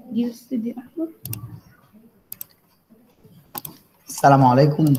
جيب استدي أحمد السلام عليكم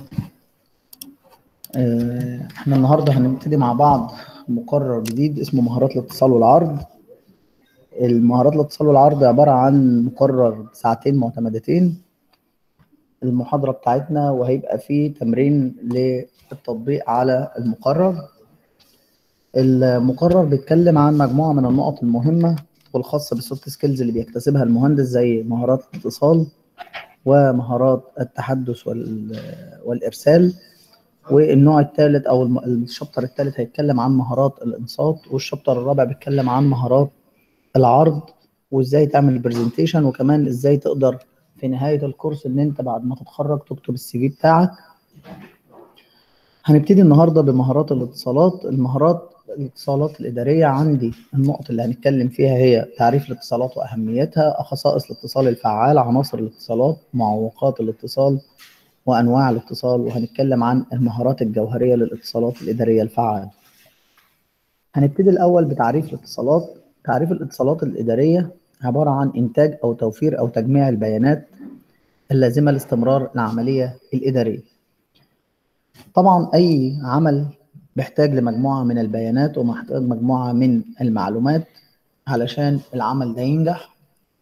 آه، احنا النهارده هنبتدي مع بعض مقرر جديد اسمه مهارات الاتصال والعرض المهارات الاتصال والعرض عبارة عن مقرر ساعتين معتمدتين المحاضرة بتاعتنا وهيبقى فيه تمرين للتطبيق على المقرر المقرر بيتكلم عن مجموعة من النقط المهمة والخاصة بالسوفت سكيلز اللي بيكتسبها المهندس زي مهارات الاتصال ومهارات التحدث وال- والإرسال والنوع الثالث أو الم- الشابتر الثالث هيتكلم عن مهارات الإنصات والشابتر الرابع بيتكلم عن مهارات العرض وإزاي تعمل برزنتيشن وكمان إزاي تقدر في نهاية الكورس إن أنت بعد ما تتخرج تكتب السي في بتاعك هنبتدي النهارده بمهارات الاتصالات المهارات الاتصالات الإدارية عندي النقط اللي هنتكلم فيها هي تعريف الاتصالات وأهميتها خصائص الاتصال الفعال عناصر الاتصالات معوقات الاتصال وأنواع الاتصال وهنتكلم عن المهارات الجوهرية للاتصالات الإدارية الفعالة هنبتدي الأول بتعريف الاتصالات تعريف الاتصالات الإدارية عبارة عن إنتاج أو توفير أو تجميع البيانات اللازمة لاستمرار العملية الإدارية طبعا أي عمل بيحتاج لمجموعة من البيانات ومحتاج مجموعة من المعلومات علشان العمل ده ينجح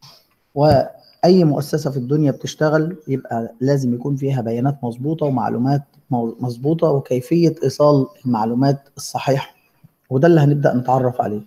وأي مؤسسة في الدنيا بتشتغل يبقى لازم يكون فيها بيانات مظبوطة ومعلومات مو- مظبوطة وكيفية إيصال المعلومات الصحيحة وده اللي هنبدأ نتعرف عليه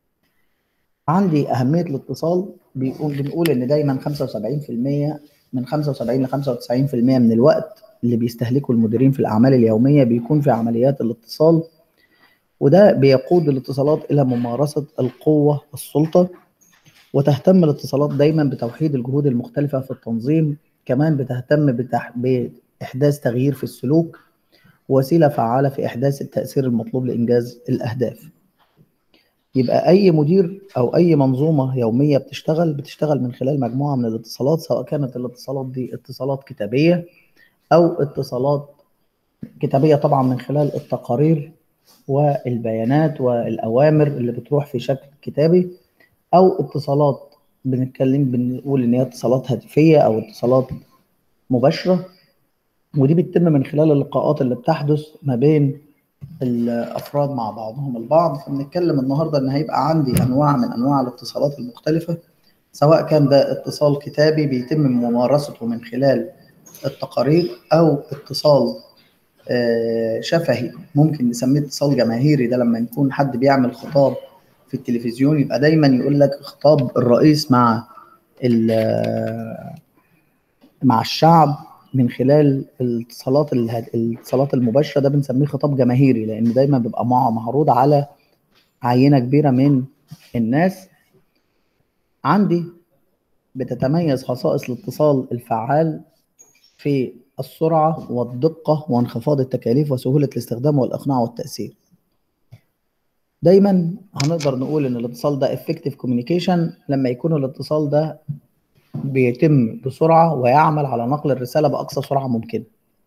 عندي أهمية الاتصال بيقول بنقول إن دايما 75% من 75 ل 95% من الوقت اللي بيستهلكه المديرين في الأعمال اليومية بيكون في عمليات الاتصال وده بيقود الاتصالات إلى ممارسة القوة السلطة وتهتم الاتصالات دايما بتوحيد الجهود المختلفة في التنظيم كمان بتهتم بتح... بإحداث تغيير في السلوك وسيلة فعالة في إحداث التأثير المطلوب لإنجاز الأهداف يبقى أي مدير أو أي منظومة يومية بتشتغل بتشتغل من خلال مجموعة من الاتصالات سواء كانت الاتصالات دي اتصالات كتابية أو اتصالات كتابية طبعا من خلال التقارير والبيانات والأوامر اللي بتروح في شكل كتابي أو اتصالات بنتكلم بنقول إن هي اتصالات هاتفية أو اتصالات مباشرة ودي بتتم من خلال اللقاءات اللي بتحدث ما بين الافراد مع بعضهم البعض فبنتكلم النهارده ان هيبقى عندي انواع من انواع الاتصالات المختلفه سواء كان ده اتصال كتابي بيتم ممارسته من خلال التقارير او اتصال آه، شفهي ممكن نسميه اتصال جماهيري ده لما يكون حد بيعمل خطاب في التلفزيون يبقى دايما يقول لك خطاب الرئيس مع ال- مع الشعب من خلال الاتصالات اله- الاتصالات المباشره ده بنسميه خطاب جماهيري لان دايما بيبقى مع- معروض على عينه كبيره من الناس عندي بتتميز خصائص الاتصال الفعال في السرعه والدقه وانخفاض التكاليف وسهوله الاستخدام والاقناع والتاثير دايما هنقدر نقول ان الاتصال ده effective communication لما يكون الاتصال ده بيتم بسرعة ويعمل على نقل الرسالة بأقصى سرعة ممكنة.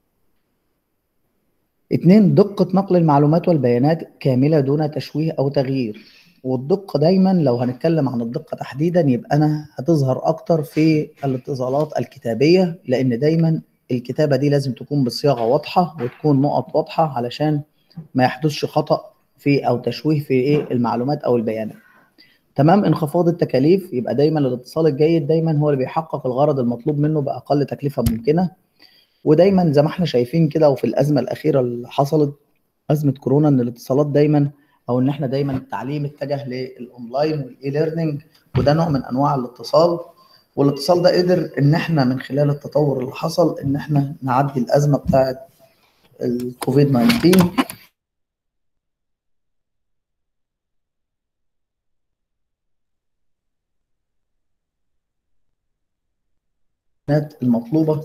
اتنين دقة نقل المعلومات والبيانات كاملة دون تشويه أو تغيير والدقة دايما لو هنتكلم عن الدقة تحديدا يبقى أنا هتظهر أكتر في الاتصالات الكتابية لأن دايما الكتابة دي لازم تكون بصياغة واضحة وتكون نقط واضحة علشان ما يحدثش خطأ في أو تشويه في إيه المعلومات أو البيانات. تمام انخفاض التكاليف يبقى دايما الاتصال الجيد دايما هو اللي بيحقق الغرض المطلوب منه باقل تكلفه ممكنه ودايما زي ما احنا شايفين كده وفي الازمه الاخيره اللي حصلت ازمه كورونا ان الاتصالات دايما او ان احنا دايما التعليم اتجه للاونلاين والاي ليرنينج وده نوع من انواع الاتصال والاتصال ده قدر ان احنا من خلال التطور اللي حصل ان احنا نعدي الازمه بتاعه الكوفيد 19 المطلوبه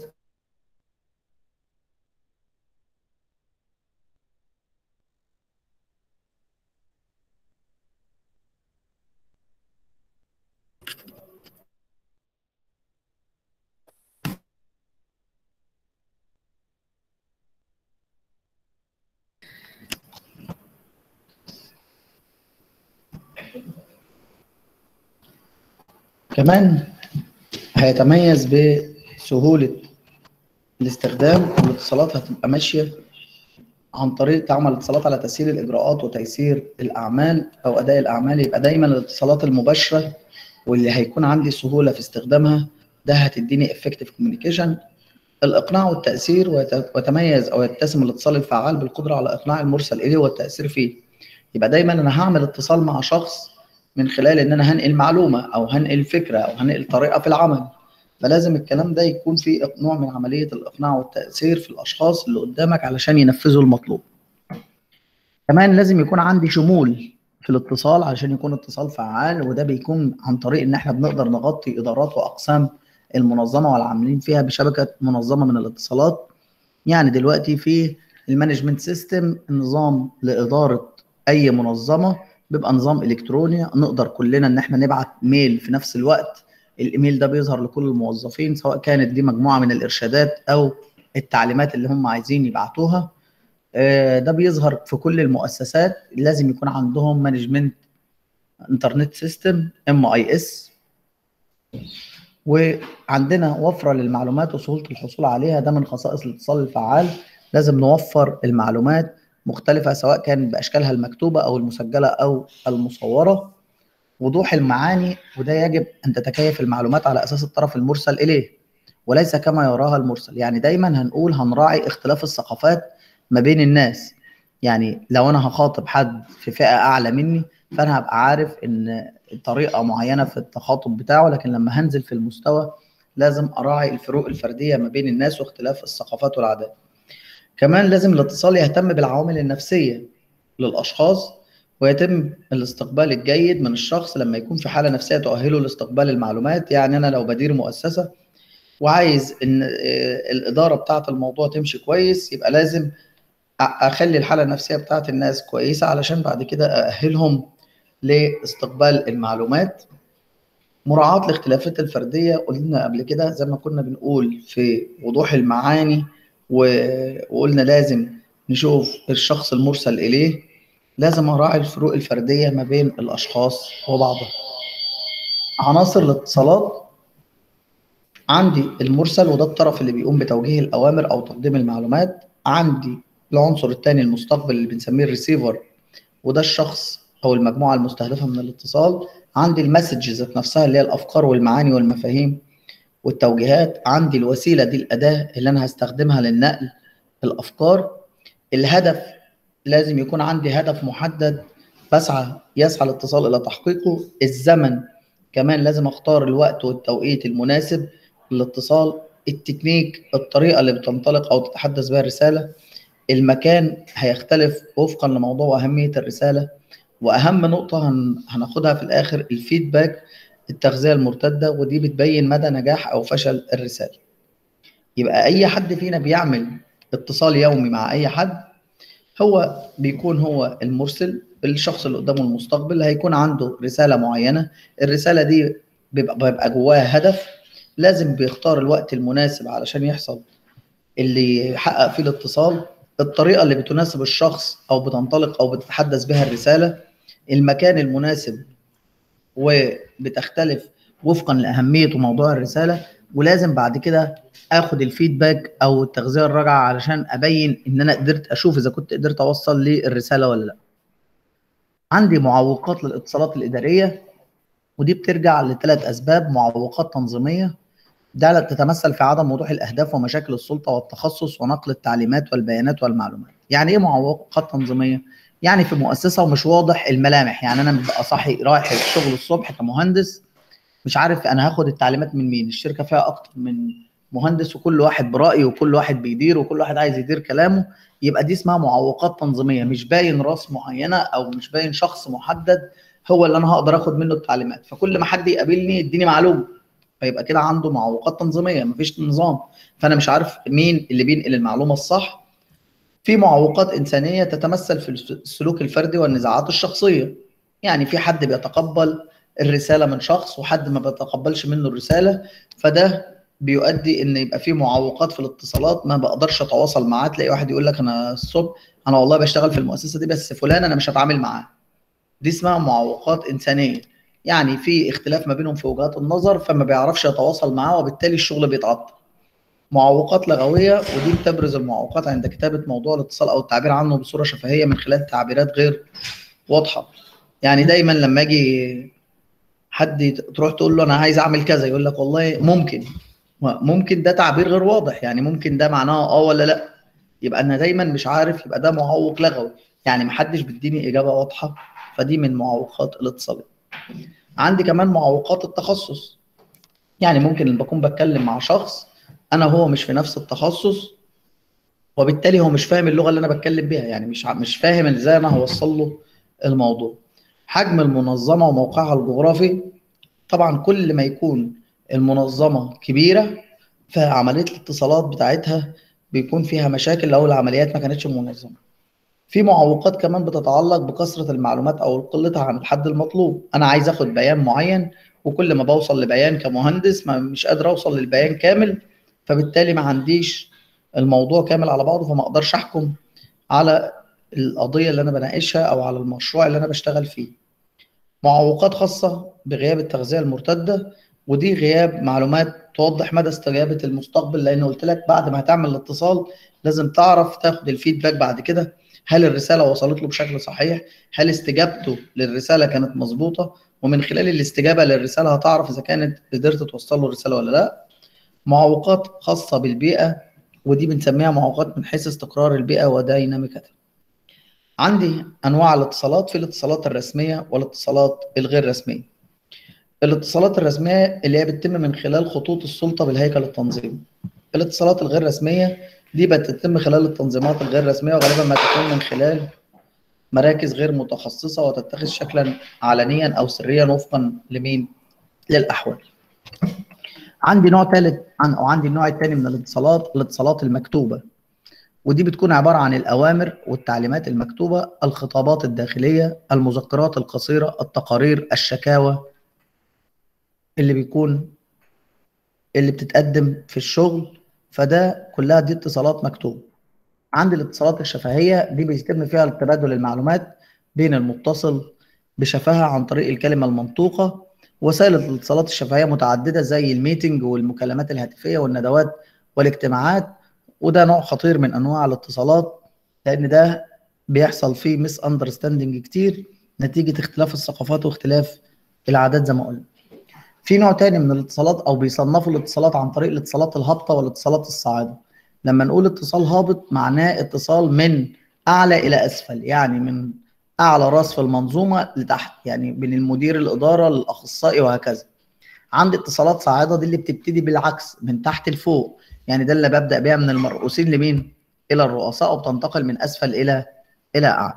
كمان هيتميز بسهولة الاستخدام والاتصالات هتبقى ماشية عن طريق تعمل اتصالات على تسهيل الإجراءات وتيسير الأعمال أو أداء الأعمال يبقى دايما الاتصالات المباشرة واللي هيكون عندي سهولة في استخدامها ده هتديني effective communication الإقناع والتأثير ويتميز أو يتسم الاتصال الفعال بالقدرة على إقناع المرسل إليه والتأثير فيه يبقى دايما أنا هعمل اتصال مع شخص من خلال إن أنا هنقل معلومة أو هنقل فكرة أو هنقل طريقة في العمل فلازم الكلام ده يكون فيه نوع من عملية الإقناع والتأثير في الأشخاص اللي قدامك علشان ينفذوا المطلوب كمان لازم يكون عندي شمول في الاتصال علشان يكون اتصال فعال وده بيكون عن طريق ان احنا بنقدر نغطي ادارات واقسام المنظمه والعاملين فيها بشبكه منظمه من الاتصالات يعني دلوقتي في المانجمنت سيستم النظام لاداره اي منظمه بيبقى نظام الكتروني نقدر كلنا ان احنا نبعت ميل في نفس الوقت الايميل ده بيظهر لكل الموظفين سواء كانت دي مجموعه من الارشادات او التعليمات اللي هم عايزين يبعتوها ده بيظهر في كل المؤسسات لازم يكون عندهم مانجمنت انترنت سيستم ام اي اس وعندنا وفره للمعلومات وسهوله الحصول عليها ده من خصائص الاتصال الفعال لازم نوفر المعلومات مختلفه سواء كان باشكالها المكتوبه او المسجله او المصوره وضوح المعاني وده يجب ان تتكيف المعلومات على اساس الطرف المرسل اليه وليس كما يراها المرسل يعني دايما هنقول هنراعي اختلاف الثقافات ما بين الناس يعني لو انا هخاطب حد في فئه اعلى مني فانا هبقى عارف ان طريقه معينه في التخاطب بتاعه لكن لما هنزل في المستوى لازم اراعي الفروق الفرديه ما بين الناس واختلاف الثقافات والعادات كمان لازم الاتصال يهتم بالعوامل النفسيه للاشخاص ويتم الاستقبال الجيد من الشخص لما يكون في حاله نفسيه تؤهله لاستقبال المعلومات يعني انا لو بدير مؤسسه وعايز ان الاداره بتاعه الموضوع تمشي كويس يبقى لازم اخلي الحاله النفسيه بتاعه الناس كويسه علشان بعد كده ااهلهم لاستقبال المعلومات مراعاه الاختلافات الفرديه قلنا قبل كده زي ما كنا بنقول في وضوح المعاني وقلنا لازم نشوف الشخص المرسل اليه لازم اراعي الفروق الفرديه ما بين الاشخاص وبعضها عناصر الاتصالات عندي المرسل وده الطرف اللي بيقوم بتوجيه الاوامر او تقديم المعلومات عندي العنصر الثاني المستقبل اللي بنسميه الريسيفر وده الشخص او المجموعه المستهدفه من الاتصال عندي المسج ذات نفسها اللي هي الافكار والمعاني والمفاهيم والتوجيهات عندي الوسيله دي الاداه اللي انا هستخدمها للنقل الافكار الهدف لازم يكون عندي هدف محدد بسعى يسعى الاتصال الى تحقيقه الزمن كمان لازم اختار الوقت والتوقيت المناسب للاتصال التكنيك الطريقه اللي بتنطلق او تتحدث بها الرساله المكان هيختلف وفقا لموضوع واهميه الرساله واهم نقطه هناخدها في الاخر الفيدباك التغذيه المرتده ودي بتبين مدى نجاح او فشل الرساله يبقى اي حد فينا بيعمل اتصال يومي مع اي حد هو بيكون هو المرسل الشخص اللي قدامه المستقبل هيكون عنده رساله معينه الرساله دي بيبقى, بيبقى جواها هدف لازم بيختار الوقت المناسب علشان يحصل اللي يحقق فيه الاتصال الطريقه اللي بتناسب الشخص او بتنطلق او بتتحدث بها الرساله المكان المناسب وبتختلف وفقا لاهميه وموضوع الرساله ولازم بعد كده اخد الفيدباك او التغذيه الراجعه علشان ابين ان انا قدرت اشوف اذا كنت قدرت اوصل للرساله ولا لا عندي معوقات للاتصالات الاداريه ودي بترجع لثلاث اسباب معوقات تنظيميه ده تتمثل في عدم وضوح الاهداف ومشاكل السلطه والتخصص ونقل التعليمات والبيانات والمعلومات يعني ايه معوقات تنظيميه يعني في مؤسسه ومش واضح الملامح يعني انا ببقى صاحي رايح الشغل الصبح كمهندس مش عارف انا هاخد التعليمات من مين الشركه فيها اكتر من مهندس وكل واحد برايه وكل واحد بيدير وكل واحد عايز يدير كلامه يبقى دي اسمها معوقات تنظيميه مش باين راس معينه او مش باين شخص محدد هو اللي انا هقدر اخد منه التعليمات فكل ما حد يقابلني يديني معلومه فيبقى كده عنده معوقات تنظيميه مفيش نظام فانا مش عارف مين اللي بينقل المعلومه الصح في معوقات انسانيه تتمثل في السلوك الفردي والنزاعات الشخصيه يعني في حد بيتقبل الرساله من شخص وحد ما بيتقبلش منه الرساله فده بيؤدي ان يبقى في معوقات في الاتصالات ما بقدرش اتواصل معاه تلاقي واحد يقول لك انا الصبح انا والله بشتغل في المؤسسه دي بس فلان انا مش هتعامل معاه دي اسمها معوقات انسانيه يعني في اختلاف ما بينهم في وجهات النظر فما بيعرفش يتواصل معاه وبالتالي الشغل بيتعطل معوقات لغويه ودي بتبرز المعوقات عند كتابه موضوع الاتصال او التعبير عنه بصوره شفهيه من خلال تعبيرات غير واضحه يعني دايما لما اجي حد تروح تقول له انا عايز اعمل كذا يقول لك والله ممكن ممكن ده تعبير غير واضح يعني ممكن ده معناه اه ولا لا يبقى انا دايما مش عارف يبقى ده معوق لغوي يعني محدش بيديني اجابه واضحه فدي من معوقات الاتصالات عندي كمان معوقات التخصص يعني ممكن بكون بتكلم مع شخص انا هو مش في نفس التخصص وبالتالي هو مش فاهم اللغه اللي انا بتكلم بيها يعني مش مش فاهم ازاي انا هوصل له الموضوع حجم المنظمه وموقعها الجغرافي طبعا كل ما يكون المنظمه كبيره فعمليه الاتصالات بتاعتها بيكون فيها مشاكل لو العمليات ما كانتش منظمه في معوقات كمان بتتعلق بكثره المعلومات او قلتها عن الحد المطلوب انا عايز اخد بيان معين وكل ما بوصل لبيان كمهندس ما مش قادر اوصل للبيان كامل فبالتالي ما عنديش الموضوع كامل على بعضه فما اقدرش احكم على القضيه اللي انا بناقشها او على المشروع اللي انا بشتغل فيه معوقات خاصه بغياب التغذيه المرتده ودي غياب معلومات توضح مدى استجابه المستقبل لان قلت لك بعد ما هتعمل الاتصال لازم تعرف تاخد الفيدباك بعد كده هل الرساله وصلت له بشكل صحيح هل استجابته للرساله كانت مظبوطه ومن خلال الاستجابه للرساله هتعرف اذا كانت قدرت توصل له الرساله ولا لا معوقات خاصه بالبيئه ودي بنسميها معوقات من حيث استقرار البيئه وديناميكتها عندي انواع الاتصالات في الاتصالات الرسميه والاتصالات الغير رسميه الاتصالات الرسميه اللي هي بتتم من خلال خطوط السلطه بالهيكل التنظيمي الاتصالات الغير رسميه دي بتتم خلال التنظيمات الغير رسميه وغالبا ما تكون من خلال مراكز غير متخصصه وتتخذ شكلا علنيا او سريا وفقا لمين للاحوال عندي نوع ثالث عن او عندي النوع الثاني من الاتصالات الاتصالات المكتوبه ودي بتكون عباره عن الاوامر والتعليمات المكتوبه الخطابات الداخليه المذكرات القصيره التقارير الشكاوى اللي بيكون اللي بتتقدم في الشغل فده كلها دي اتصالات مكتوبه عندي الاتصالات الشفهيه دي بيتم فيها تبادل المعلومات بين المتصل بشفاهه عن طريق الكلمه المنطوقه وسائل الاتصالات الشفهيه متعدده زي الميتنج والمكالمات الهاتفيه والندوات والاجتماعات وده نوع خطير من انواع الاتصالات لان ده بيحصل فيه مس اندرستاندنج كتير نتيجه اختلاف الثقافات واختلاف العادات زي ما قلنا في نوع تاني من الاتصالات او بيصنفوا الاتصالات عن طريق الاتصالات الهابطه والاتصالات الصاعده لما نقول اتصال هابط معناه اتصال من اعلى الى اسفل يعني من اعلى راس في المنظومه لتحت يعني من المدير الاداره للاخصائي وهكذا عندي اتصالات صاعده دي اللي بتبتدي بالعكس من تحت لفوق يعني ده اللي ببدا بيها من المرؤوسين لمين الى الرؤساء وبتنتقل من اسفل الى الى اعلى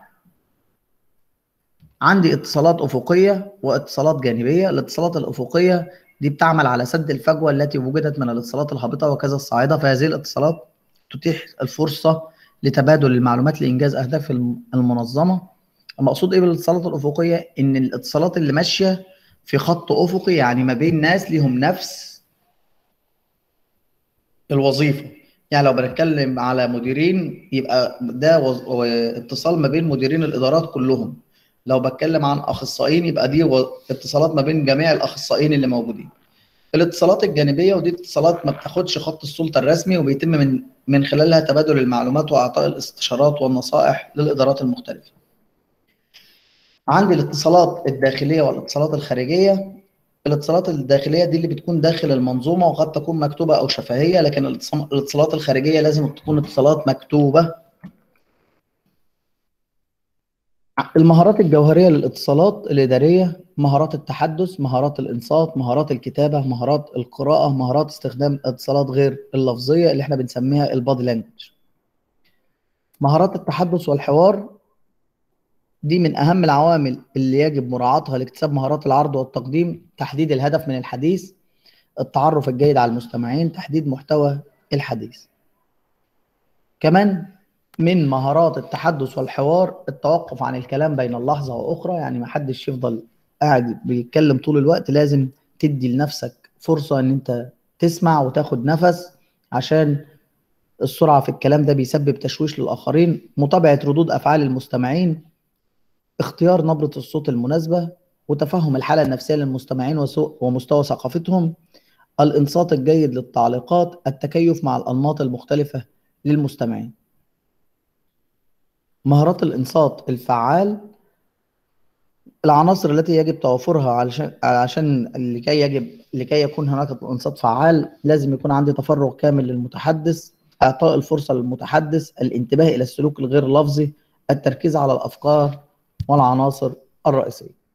عندي اتصالات افقيه واتصالات جانبيه الاتصالات الافقيه دي بتعمل على سد الفجوه التي وجدت من الاتصالات الهابطه وكذا الصاعده فهذه الاتصالات تتيح الفرصه لتبادل المعلومات لانجاز اهداف المنظمه المقصود ايه بالاتصالات الافقيه ان الاتصالات اللي ماشيه في خط افقي يعني ما بين ناس ليهم نفس الوظيفه يعني لو بنتكلم على مديرين يبقى ده وز... اتصال ما بين مديرين الادارات كلهم لو بتكلم عن اخصائيين يبقى دي و... اتصالات ما بين جميع الاخصائيين اللي موجودين الاتصالات الجانبيه ودي اتصالات ما بتاخدش خط السلطه الرسمي وبيتم من من خلالها تبادل المعلومات واعطاء الاستشارات والنصائح للادارات المختلفه عندي الاتصالات الداخليه والاتصالات الخارجيه الاتصالات الداخليه دي اللي بتكون داخل المنظومه وقد تكون مكتوبه او شفهيه لكن الاتصالات الخارجيه لازم تكون اتصالات مكتوبه المهارات الجوهريه للاتصالات الاداريه مهارات التحدث مهارات الانصات مهارات الكتابه مهارات القراءه مهارات استخدام الاتصالات غير اللفظيه اللي احنا بنسميها البادي لانجوج مهارات التحدث والحوار دي من أهم العوامل اللي يجب مراعاتها لاكتساب مهارات العرض والتقديم تحديد الهدف من الحديث التعرف الجيد على المستمعين تحديد محتوى الحديث كمان من مهارات التحدث والحوار التوقف عن الكلام بين اللحظة وأخرى يعني ما حدش يفضل قاعد بيتكلم طول الوقت لازم تدي لنفسك فرصة ان انت تسمع وتاخد نفس عشان السرعة في الكلام ده بيسبب تشويش للآخرين متابعة ردود أفعال المستمعين اختيار نبرة الصوت المناسبة وتفهم الحالة النفسية للمستمعين وسوء ومستوى ثقافتهم الإنصات الجيد للتعليقات التكيف مع الأنماط المختلفة للمستمعين مهارات الإنصات الفعال العناصر التي يجب توفرها علشان عشان لكي يجب لكي يكون هناك انصات فعال لازم يكون عندي تفرغ كامل للمتحدث اعطاء الفرصه للمتحدث الانتباه الى السلوك الغير لفظي التركيز على الافكار والعناصر الرئيسيه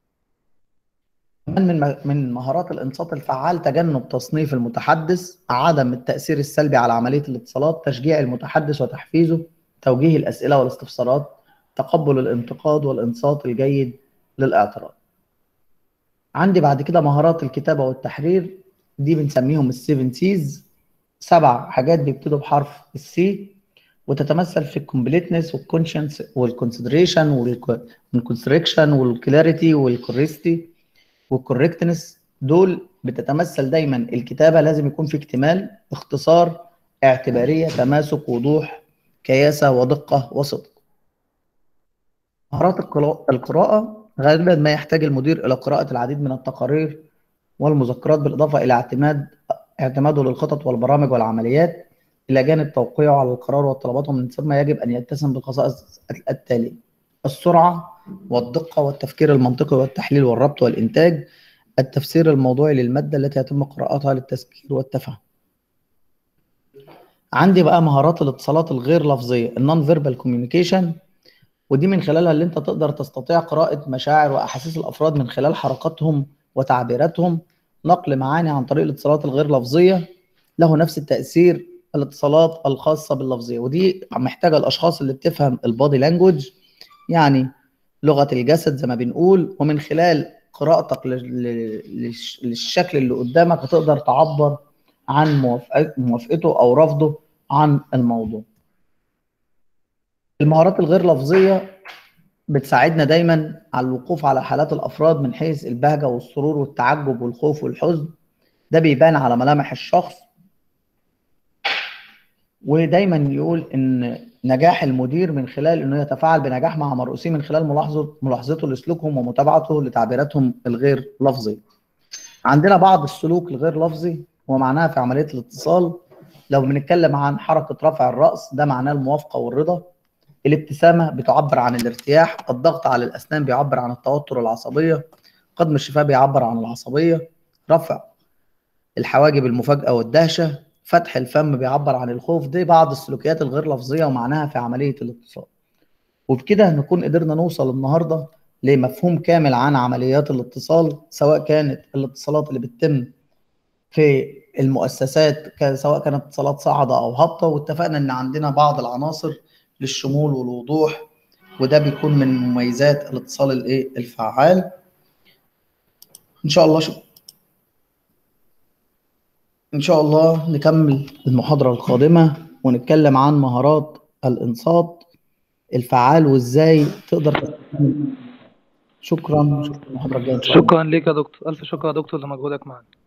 من من مهارات الانصات الفعال تجنب تصنيف المتحدث عدم التاثير السلبي على عمليه الاتصالات تشجيع المتحدث وتحفيزه توجيه الاسئله والاستفسارات تقبل الانتقاد والانصات الجيد للاعتراض عندي بعد كده مهارات الكتابة والتحرير دي بنسميهم السيفن سيز سبع حاجات بيبتدوا بحرف السي وتتمثل في الكومبليتنس والكونشنس والكونسيدريشن والكونستريكشن والكلاريتي والكوريستي والكوريكتنس دول بتتمثل دايما الكتابه لازم يكون في اكتمال اختصار اعتباريه تماسك وضوح كياسه ودقه وصدق مهارات القراءه غالبا ما يحتاج المدير إلى قراءة العديد من التقارير والمذكرات بالإضافة إلى اعتماد اعتماده للخطط والبرامج والعمليات إلى جانب توقيعه على القرار والطلبات ومن ثم يجب أن يتسم بالخصائص التالية السرعة والدقة والتفكير المنطقي والتحليل والربط والإنتاج التفسير الموضوعي للمادة التي يتم قراءتها للتذكير والتفهم عندي بقى مهارات الاتصالات الغير لفظية النون فيربال كوميونيكيشن ودي من خلالها اللي انت تقدر تستطيع قراءة مشاعر وأحاسيس الأفراد من خلال حركاتهم وتعبيراتهم نقل معاني عن طريق الاتصالات الغير لفظية له نفس التأثير الاتصالات الخاصة باللفظية ودي محتاجة الأشخاص اللي بتفهم البادي لانجوج يعني لغة الجسد زي ما بنقول ومن خلال قراءتك للشكل اللي قدامك هتقدر تعبر عن موافقته أو رفضه عن الموضوع المهارات الغير لفظية بتساعدنا دايما على الوقوف على حالات الأفراد من حيث البهجة والسرور والتعجب والخوف والحزن ده بيبان على ملامح الشخص ودايما يقول ان نجاح المدير من خلال انه يتفاعل بنجاح مع مرؤوسيه من خلال ملاحظه ملاحظته لسلوكهم ومتابعته لتعبيراتهم الغير لفظيه. عندنا بعض السلوك الغير لفظي ومعناها في عمليه الاتصال لو بنتكلم عن حركه رفع الراس ده معناه الموافقه والرضا الابتسامة بتعبر عن الارتياح الضغط على الأسنان بيعبر عن التوتر العصبية قدم الشفاه بيعبر عن العصبية رفع الحواجب المفاجأة والدهشة فتح الفم بيعبر عن الخوف دي بعض السلوكيات الغير لفظية ومعناها في عملية الاتصال وبكده نكون قدرنا نوصل النهاردة لمفهوم كامل عن عمليات الاتصال سواء كانت الاتصالات اللي بتتم في المؤسسات سواء كانت اتصالات صاعدة أو هابطة واتفقنا إن عندنا بعض العناصر للشمول والوضوح وده بيكون من مميزات الاتصال الايه الفعال ان شاء الله شو ان شاء الله نكمل المحاضره القادمه ونتكلم عن مهارات الانصات الفعال وازاي تقدر شكرا شكرا شكرا لك يا دكتور الف شكر يا دكتور لمجهودك معنا